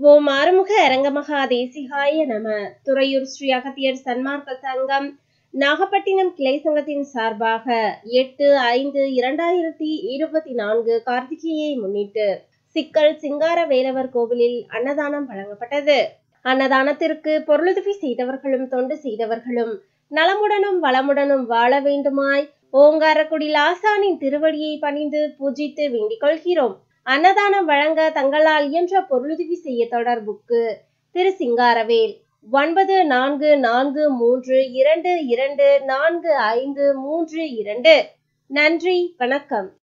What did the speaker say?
ஓம் ஆறுமுக அரங்கமகா தேசிகாய நம துறையூர் ஸ்ரீ அகத்தியர் சன்மார்க்க சங்கம் நாகப்பட்டினம் கிளை சங்கத்தின் சார்பாக எட்டு ஐந்து இரண்டாயிரத்தி இருபத்தி நான்கு கார்த்திகையை முன்னிட்டு சிக்கல் சிங்கார வேலவர் கோவிலில் அன்னதானம் வழங்கப்பட்டது அன்னதானத்திற்கு பொருளுதவி செய்தவர்களும் தொண்டு செய்தவர்களும் நலமுடனும் வளமுடனும் வாழ வேண்டுமாய் ஓங்காரக்குடி லாசானின் திருவடியை பணிந்து பூஜித்து வேண்டிக் கொள்கிறோம் அன்னதானம் வழங்க தங்களால் இயன்ற பொருளுதவி செய்ய தொடர்புக்கு திரு சிங்காரவேல் ஒன்பது நான்கு நான்கு மூன்று இரண்டு இரண்டு நான்கு ஐந்து மூன்று இரண்டு நன்றி வணக்கம்